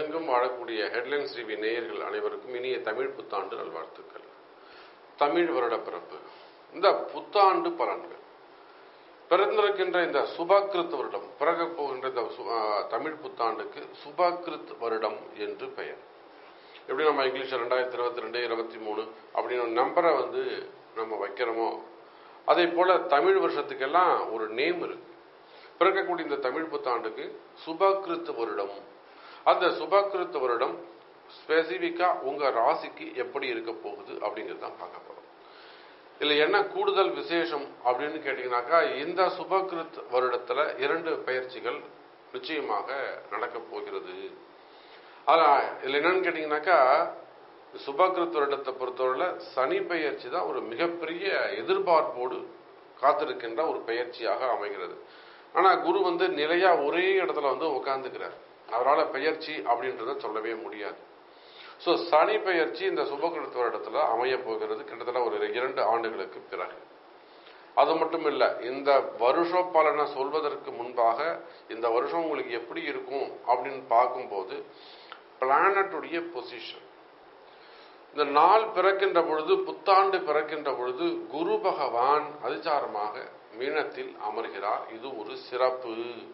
உலகமெங்கும் வாழக்கூடிய headlines TV நேயர்கள் அனைவருக்கும் இனிய தமிழ் புத்தாண்டு நல்வாழ்த்துக்கள் தமிழ் வருட பிறப்பு இந்த புத்தாண்டு பலன்கள் பிறந்திருக்கின்ற இந்த சுபகிருத் வருடம் பிறகப் போகின்ற இந்த சு- ஆ, தமிழ் புத்தாண்டுக்கு சுபகிருத் வருடம் என்று பெயர் எப்படி நம்ம இங்கிலீஷ் ரெண்டாயிரத்தி இருபத்தி ரெண்டு இருபத்தி மூணு அப்படின்னு ஒரு நம்பரை வந்து நம்ம வைக்கிறோமோ அதே போல தமிழ் வருஷத்துக்கெல்லாம் ஒரு நேம் இருக்கு பிறக்கக்கூடிய இந்த தமிழ் புத்தாண்டுக்கு சுபகிருத் வருடம் அந்த சுபகிருத் வருடம் ஸ்பெசிஃபிக்கா உங்க ராசிக்கு எப்படி இருக்க போகுது அப்படிங்கிறது தான் பார்க்க போறோம் இதுல என்ன கூடுதல் விசேஷம் அப்படின்னு கேட்டீங்கன்னாக்கா இந்த சுபகிருத் வருடத்துல இரண்டு பயிற்சிகள் நிச்சயமாக நடக்க போகிறது அதான் இதுல என்னன்னு கேட்டீங்கன்னாக்கா சுபகிருத் வருடத்தை பொறுத்தவரையில சனி பெயர்ச்சி தான் ஒரு மிகப்பெரிய எதிர்பார்ப்போடு காத்திருக்கின்ற ஒரு பெயர்ச்சியாக அமைகிறது ஆனா குரு வந்து நிலையா ஒரே இடத்துல வந்து உட்கார்ந்துக்கிறார் அவரால் பெயர்ச்சி அப்படின்றத சொல்லவே முடியாது ஸோ சனி பெயர்ச்சி இந்த சுபகிருத் வருடத்துல அமைய போகிறது கிட்டத்தட்ட ஒரு இரண்டு ஆண்டுகளுக்கு பிறகு அது மட்டும் இல்ல இந்த வருஷ பலனை சொல்வதற்கு முன்பாக இந்த வருஷம் உங்களுக்கு எப்படி இருக்கும் அப்படின்னு பார்க்கும்போது பிளானட்டுடைய பொசிஷன் இந்த நாள் பிறக்கின்ற பொழுது புத்தாண்டு பிறக்கின்ற பொழுது குரு பகவான் அதிசாரமாக மீனத்தில் அமர்கிறார் இது ஒரு சிறப்பு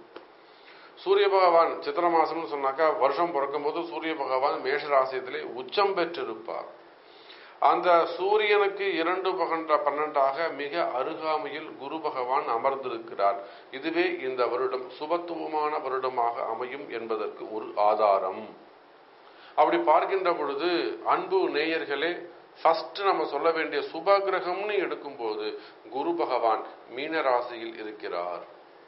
சூரிய பகவான் சித்திர மாசம்னு சொன்னாக்கா வருஷம் பிறக்கும் போது சூரிய பகவான் மேஷ ராசியத்திலே உச்சம் பெற்றிருப்பார் அந்த சூரியனுக்கு இரண்டு பகன்ற பன்னெண்டாக மிக அருகாமையில் குரு பகவான் அமர்ந்திருக்கிறார் இதுவே இந்த வருடம் சுபத்துவமான வருடமாக அமையும் என்பதற்கு ஒரு ஆதாரம் அப்படி பார்க்கின்ற பொழுது அன்பு நேயர்களே ஃபர்ஸ்ட் நம்ம சொல்ல வேண்டிய சுப கிரகம்னு எடுக்கும்போது குரு பகவான் மீன ராசியில் இருக்கிறார்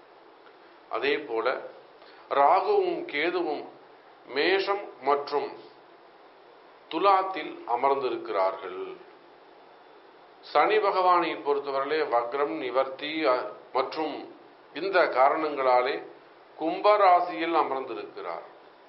அதே போல ராகுவும் கேதுவும் மேஷம் மற்றும் துலாத்தில் அமர்ந்திருக்கிறார்கள் சனி பகவானை பொறுத்தவரையிலே வக்ரம் நிவர்த்தி அ- மற்றும் இந்த காரணங்களாலே கும்பராசியில் அமர்ந்திருக்கிறார்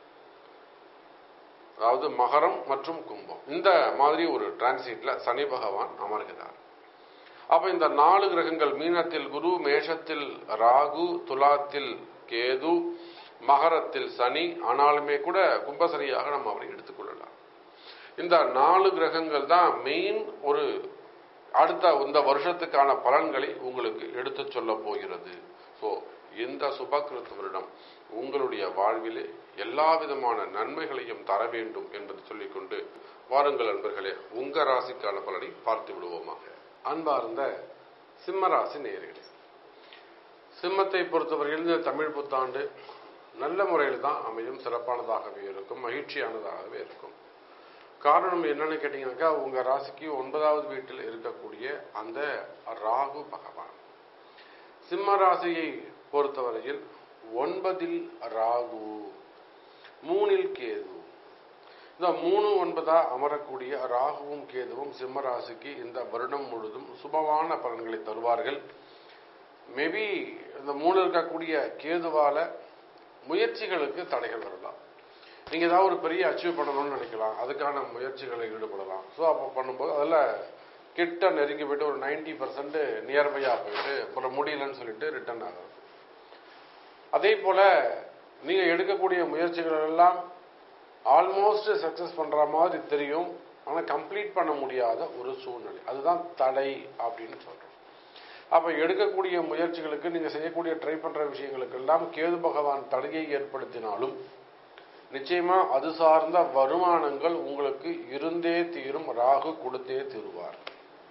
அதாவது மகரம் மற்றும் கும்பம் இந்த மாதிரி ஒரு டிரான்சிட்ல சனி பகவான் அமர்கிறார் அப்ப இந்த நாலு கிரகங்கள் மீனத்தில் குரு மேஷத்தில் ராகு துலாத்தில் கேது மகரத்தில் சனி ஆனாலுமே கூட கும்பசனியாக நம்ம அவரை எடுத்துக்கொள்ளலாம் இந்த நாலு கிரகங்கள் தான் மெயின் ஒரு அடுத்த இந்த வருஷத்துக்கான பலன்களை உங்களுக்கு எடுத்து சொல்ல போகிறது ஸோ இந்த சுபகிருத் வருடம் உங்களுடைய வாழ்விலே எல்லா விதமான நன்மைகளையும் தர வேண்டும் என்பதை சொல்லிக்கொண்டு வாருங்கள் அன்பர்களே உங்க ராசிக்கான பலனை பார்த்து விடுவோமாக அன்பார்ந்த சிம்ம ராசி நேயர்களே சிம்மத்தை பொறுத்தவரையில் இந்த தமிழ் புத்தாண்டு நல்ல முறையில் தான் அமையும் சிறப்பானதாகவே இருக்கும் மகிழ்ச்சியானதாகவே இருக்கும் காரணம் என்னன்னு கேட்டீங்கன்னாக்கா உங்க ராசிக்கு ஒன்பதாவது வீட்டில் இருக்கக்கூடிய அந்த ராகு பகவான் சிம்ம ராசியை பொறுத்தவரையில் ஒன்பதில் ராகு மூணில் கேது இந்த மூணு ஒன்பதா அமரக்கூடிய ராகுவும் கேதுவும் சிம்ம ராசிக்கு இந்த வருடம் முழுதும் சுபமான பலன்களை தருவார்கள் மேபி இந்த மூணு இருக்கக்கூடிய கேதுவால முயற்சிகளுக்கு தடைகள் வரலாம் நீங்க ஏதாவது ஒரு பெரிய அச்சீவ் பண்ணணும்னு நினைக்கலாம் அதுக்கான முயற்சிகளில் ஈடுபடலாம் ஸோ அப்போ பண்ணும்போது அதில் கிட்ட நெருங்கி போயிட்டு ஒரு நைன்டி பர்சன்ட் நியர்பையா போயிட்டு அப்புறம் முடியலன்னு சொல்லிட்டு ரிட்டர்ன் ஆகிறது அதே போல நீங்க எடுக்கக்கூடிய முயற்சிகள் எல்லாம் ஆல்மோஸ்ட் சக்சஸ் பண்ற மாதிரி தெரியும் ஆனா கம்ப்ளீட் பண்ண முடியாத ஒரு சூழ்நிலை அதுதான் தடை அப்படின்னு சொல்றோம் அப்ப எடுக்கக்கூடிய முயற்சிகளுக்கு நீங்க செய்யக்கூடிய ட்ரை பண்ற விஷயங்களுக்கு எல்லாம் கேது பகவான் தடையை ஏற்படுத்தினாலும் நிச்சயமா அது சார்ந்த வருமானங்கள் உங்களுக்கு இருந்தே தீரும் ராகு கொடுத்தே தீருவார்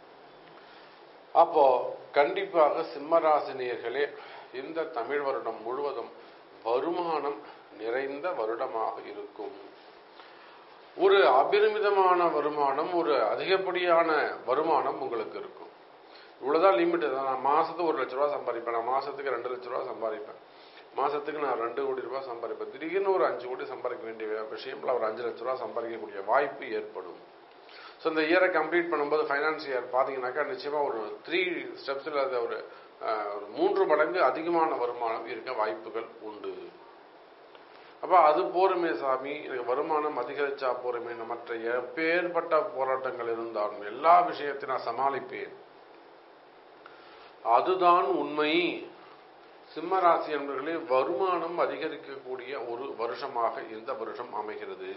அப்போ கண்டிப்பாக சிம்மராசினியர்களே இந்த தமிழ் வருடம் முழுவதும் வருமானம் நிறைந்த வருடமாக இருக்கும் ஒரு அபரிமிதமான வருமானம் ஒரு அதிகப்படியான வருமானம் உங்களுக்கு இருக்கும் இவ்வளவுதான் லிமிட் நான் மாசத்துக்கு ஒரு லட்ச ரூபா சம்பாதிப்பேன் நான் மாசத்துக்கு ரெண்டு லட்ச ரூபா சம்பாதிப்பேன் மாசத்துக்கு நான் ரெண்டு கோடி ரூபாய் சம்பாதிப்பேன் திடீர்னு ஒரு அஞ்சு கோடி சம்பாதிக்க வேண்டிய விஷயம்ல ஒரு அஞ்சு லட்ச ரூபா சம்பாதிக்கக்கூடிய வாய்ப்பு ஏற்படும் ஸோ இந்த இயரை கம்ப்ளீட் பண்ணும்போது ஃபைனான்ஸ் இயர் பார்த்தீங்கன்னாக்கா நிச்சயமா ஒரு த்ரீ ஸ்டெப்ஸில் அது ஒரு அஹ், ஒரு மூன்று மடங்கு அதிகமான வருமானம் இருக்க வாய்ப்புகள் உண்டு அப்ப அது போருமே சாமி எனக்கு வருமானம் அதிகரிச்சா போருமே மற்ற எப்பேற்பட்ட போராட்டங்கள் இருந்தாலும் எல்லா விஷயத்தையும் நான் சமாளிப்பேன் அதுதான் உண்மை சிம்ம ராசி என்பர்களே வருமானம் அதிகரிக்கக்கூடிய ஒரு வருஷமாக இந்த வருஷம் அமைகிறது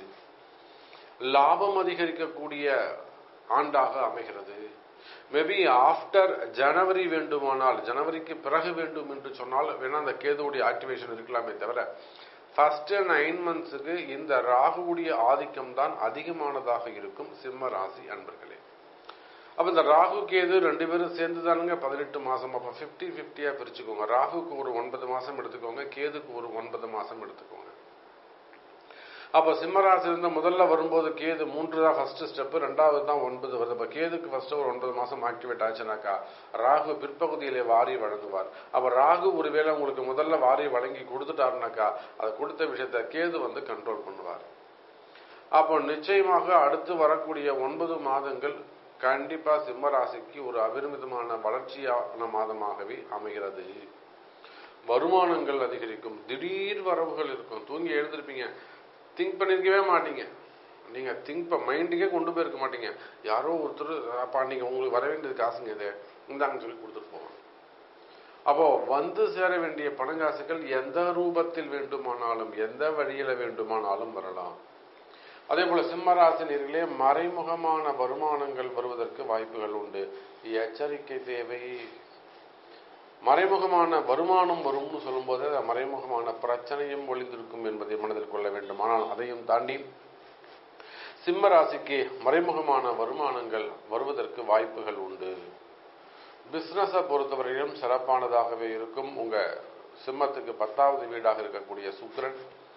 லாபம் அதிகரிக்கக்கூடிய ஆண்டாக அமைகிறது மேபி ஆஃப்டர் ஜனவரி வேண்டுமானால் ஜனவரிக்கு பிறகு வேண்டும் என்று சொன்னால் வேணா அந்த கேதுவுடைய ஆக்டிவேஷன் இருக்கலாமே தவிர ஃபர்ஸ்ட் நைன் மந்த்ஸுக்கு இந்த ராகுவுடைய ஆதிக்கம் தான் அதிகமானதாக இருக்கும் சிம்ம ராசி அன்பர்களே அப்ப இந்த ராகு கேது ரெண்டு பேரும் சேர்ந்து தானுங்க பதினெட்டு மாசம் அப்ப பிப்டி பிப்டியா பிரிச்சுக்கோங்க ராகுக்கு ஒரு ஒன்பது மாசம் எடுத்துக்கோங்க கேதுக்கு ஒரு ஒன்பது மாசம் எடுத்துக்கோங்க அப்ப சிம்மராசி இருந்த முதல்ல வரும்போது கேது மூன்று தான் ஃபர்ஸ்ட் ஸ்டெப் ரெண்டாவது தான் ஒன்பது வருது அப்ப கேதுக்கு ஃபர்ஸ்ட் ஒரு ஒன்பது மாசம் ஆக்டிவேட் ஆச்சுனாக்கா ராகு பிற்பகுதியிலே வாரி வழங்குவார் அப்ப ராகு ஒருவேளை உங்களுக்கு முதல்ல வாரி வழங்கி கொடுத்துட்டாருனாக்கா அதை கொடுத்த விஷயத்த கேது வந்து கண்ட்ரோல் பண்ணுவார் அப்போ நிச்சயமாக அடுத்து வரக்கூடிய ஒன்பது மாதங்கள் கண்டிப்பா சிம்ம ராசிக்கு ஒரு அபரிமிதமான வளர்ச்சியான மாதமாகவே அமைகிறது வருமானங்கள் அதிகரிக்கும் திடீர் வரவுகள் இருக்கும் தூங்கி எழுந்திருப்பீங்க திங்க் பண்ணிருக்கவே மாட்டீங்க நீங்க திங்க் மைண்டுக்கே கொண்டு போயிருக்க மாட்டீங்க யாரோ ஒருத்தர் அப்பா நீங்க உங்களுக்கு வர வேண்டியது காசுங்க இது இந்தாங்கன்னு சொல்லி கொடுத்துட்டு போவாங்க அப்போ வந்து சேர வேண்டிய பணங்காசுகள் எந்த ரூபத்தில் வேண்டுமானாலும் எந்த வழியில வேண்டுமானாலும் வரலாம் அதே போல சிம்மராசினியர்களே மறைமுகமான வருமானங்கள் வருவதற்கு வாய்ப்புகள் உண்டு எச்சரிக்கை தேவை மறைமுகமான வருமானம் வரும்னு சொல்லும்போது அது மறைமுகமான பிரச்சனையும் ஒளிந்திருக்கும் என்பதை மனதில் கொள்ள வேண்டும் ஆனால் அதையும் தாண்டி சிம்ம ராசிக்கு மறைமுகமான வருமானங்கள் வருவதற்கு வாய்ப்புகள் உண்டு பிசினஸை பொறுத்தவரையிலும் சிறப்பானதாகவே இருக்கும் உங்க சிம்மத்துக்கு பத்தாவது வீடாக இருக்கக்கூடிய சுக்கிரன்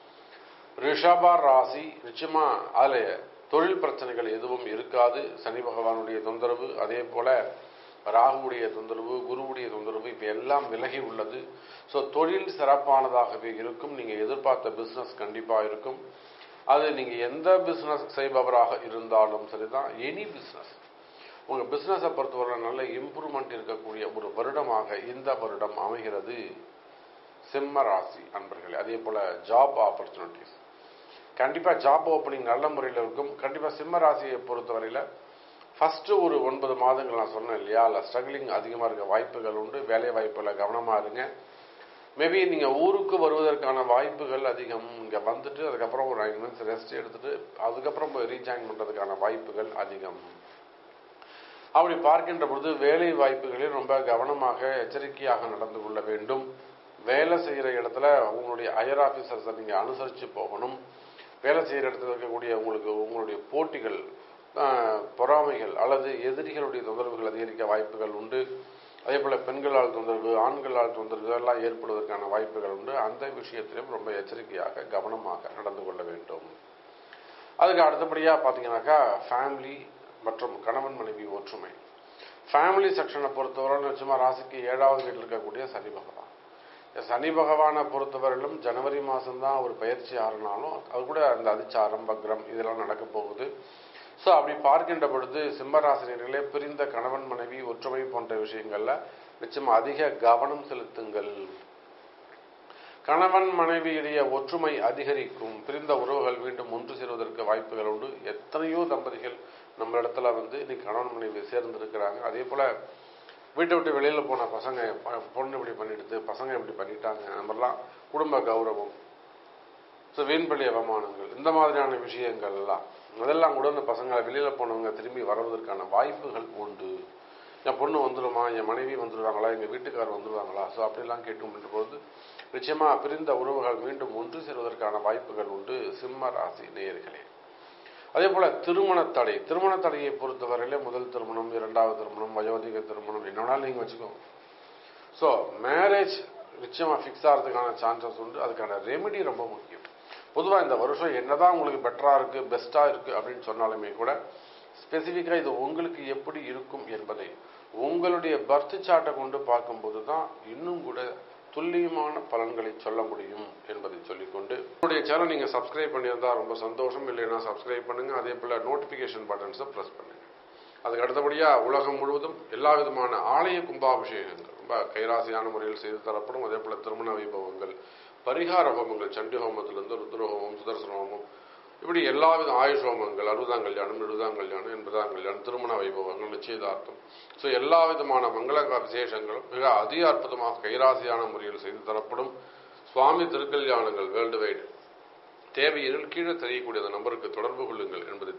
ரிஷப ராசி நிச்சயமா அதுல தொழில் பிரச்சனைகள் எதுவும் இருக்காது சனி பகவானுடைய தொந்தரவு அதே போல ராகுவுடைய தொந்தரவு குருவுடைய தொந்தரவு இப்ப எல்லாம் விலகி உள்ளது ஸோ தொழில் சிறப்பானதாகவே இருக்கும் நீங்க எதிர்பார்த்த பிசினஸ் கண்டிப்பா இருக்கும் அது நீங்க எந்த பிசினஸ் செய்பவராக இருந்தாலும் சரிதான் எனி பிசினஸ் உங்க பிசினஸை பொறுத்தவரை நல்ல இம்ப்ரூவ்மெண்ட் இருக்கக்கூடிய ஒரு வருடமாக இந்த வருடம் அமைகிறது சிம்ம ராசி அன்பர்களே அதே போல ஜாப் ஆப்பர்ச்சுனிட்டிஸ் கண்டிப்பா ஜாப் ஓப்பனிங் நல்ல முறையில் இருக்கும் கண்டிப்பா சிம்ம ராசியை பொறுத்தவரையில ஃபர்ஸ்ட் ஒரு ஒன்பது மாதங்கள் நான் சொன்னேன் இல்லையா அல்ல ஸ்ட்ரகிளிங் அதிகமாக இருக்க வாய்ப்புகள் உண்டு வேலை வாய்ப்புல கவனமா இருங்க மேபி நீங்க ஊருக்கு வருவதற்கான வாய்ப்புகள் அதிகம் இங்க வந்துட்டு அதுக்கப்புறம் ஒரு நைன் மந்த்ஸ் ரெஸ்ட் எடுத்துட்டு அதுக்கப்புறம் போய் ரீஜாயின் பண்றதுக்கான வாய்ப்புகள் அதிகம் அப்படி பார்க்கின்ற பொழுது வேலை வாய்ப்புகளில் ரொம்ப கவனமாக எச்சரிக்கையாக நடந்து கொள்ள வேண்டும் வேலை செய்யற இடத்துல உங்களுடைய ஹையர் ஆபீசர்ஸை நீங்க அனுசரிச்சு போகணும் வேலை செய்யற இடத்துல இருக்கக்கூடிய உங்களுக்கு உங்களுடைய போட்டிகள் பொறாமைகள் அல்லது எதிரிகளுடைய தொந்தரவுகள் அதிகரிக்க வாய்ப்புகள் உண்டு அதே போல பெண்களால் தொந்தரவு ஆண்களால் தொந்தரவு எல்லாம் ஏற்படுவதற்கான வாய்ப்புகள் உண்டு அந்த விஷயத்திலும் ரொம்ப எச்சரிக்கையாக கவனமாக நடந்து கொள்ள வேண்டும் அதுக்கு அடுத்தபடியா பாத்தீங்கன்னாக்கா ஃபேமிலி மற்றும் கணவன் மனைவி ஒற்றுமை ஃபேமிலி செக்ஷனை பொறுத்தவரை நிச்சயமா ராசிக்கு ஏழாவது வீட்டில் இருக்கக்கூடிய சனி பகவான் சனி பகவானை பொறுத்தவரையிலும் ஜனவரி மாதம்தான் ஒரு பயிற்சி ஆறுனாலும் அது கூட அந்த அதிச்சாரம் பக்ரம் இதெல்லாம் நடக்க போகுது ஸோ அப்படி பார்க்கின்ற பொழுது சிம்மராசினியர்களே பிரிந்த கணவன் மனைவி ஒற்றுமை போன்ற விஷயங்கள்ல நிச்சயமா அதிக கவனம் செலுத்துங்கள் கணவன் மனைவியுடைய ஒற்றுமை அதிகரிக்கும் பிரிந்த உறவுகள் மீண்டும் ஒன்று சேருவதற்கு வாய்ப்புகள் உண்டு எத்தனையோ தம்பதிகள் நம்ம இடத்துல வந்து இன்னைக்கு கணவன் மனைவி சேர்ந்து இருக்கிறாங்க அதே போல வீட்டை விட்டு வெளியில போன பசங்க பொண்ணு இப்படி பண்ணிடுது பசங்க இப்படி பண்ணிட்டாங்க நம்மெல்லாம் குடும்ப கௌரவம் ஸோ வீண்பள்ளி அவமானங்கள் இந்த மாதிரியான விஷயங்கள் எல்லாம் அதெல்லாம் கூட இந்த பசங்களை வெளியில போனவங்க திரும்பி வருவதற்கான வாய்ப்புகள் உண்டு என் பொண்ணு வந்துடுமா என் மனைவி வந்துடுவாங்களா எங்க வீட்டுக்காரர் வந்துடுவாங்களா ஸோ அப்படிலாம் கேட்கும் பொழுது நிச்சயமா பிரிந்த உறவுகள் மீண்டும் ஒன்று சேருவதற்கான வாய்ப்புகள் உண்டு சிம்ம ராசி நேயர்களே அதே போல திருமண தடை திருமண தடையை பொறுத்தவரையிலே முதல் திருமணம் இரண்டாவது திருமணம் வயோதிக திருமணம் என்ன வேணாலும் நீங்க வச்சுக்கோங்க ஸோ மேரேஜ் நிச்சயமா ஃபிக்ஸ் ஆகிறதுக்கான சான்சஸ் உண்டு அதுக்கான ரெமெடி ரொம்ப முக்கியம் பொதுவா இந்த வருஷம் என்னதான் உங்களுக்கு பெட்டரா இருக்கு பெஸ்டா இருக்கு அப்படின்னு சொன்னாலுமே கூட ஸ்பெசிஃபிக்கா இது உங்களுக்கு எப்படி இருக்கும் என்பதை உங்களுடைய பர்த் சார்ட்டை கொண்டு பார்க்கும்போது தான் இன்னும் கூட துல்லியமான பலன்களை சொல்ல முடியும் என்பதை சொல்லிக்கொண்டு என்னுடைய சேனல் நீங்க சப்ஸ்கிரைப் பண்ணியிருந்தா ரொம்ப சந்தோஷம் இல்லைன்னா சப்ஸ்கிரைப் பண்ணுங்க அதே போல நோட்டிபிகேஷன் பட்டன்ஸை பிரஸ் பண்ணுங்க அதுக்கு அடுத்தபடியா உலகம் முழுவதும் எல்லா விதமான ஆலய கும்பாபிஷேகங்கள் ரொம்ப கைராசியான முறையில் செய்து தரப்படும் அதே போல திருமண வைபவங்கள் பரிகார ஹோமங்கள் சண்டி ஹோமத்திலிருந்து ருத்ர ஹோமம் சுதர்சன ஹோமம் இப்படி எல்லாவித ஆயுஷோமங்கள் அறுபதாம் கல்யாணம் எழுபதாம் கல்யாணம் எண்பதாம் கல்யாணம் திருமண வைபவங்கள் நிச்சயதார்த்தம் ஸோ எல்லா விதமான மங்கள விசேஷங்களும் மிக அதிக அற்புதமாக கைராசியான முறையில் செய்து தரப்படும் சுவாமி திருக்கல்யாணங்கள் வேர்ல்டு வைடு தேவையில் கீழே தெரியக்கூடிய அந்த நம்பருக்கு தொடர்பு கொள்ளுங்கள் என்பதை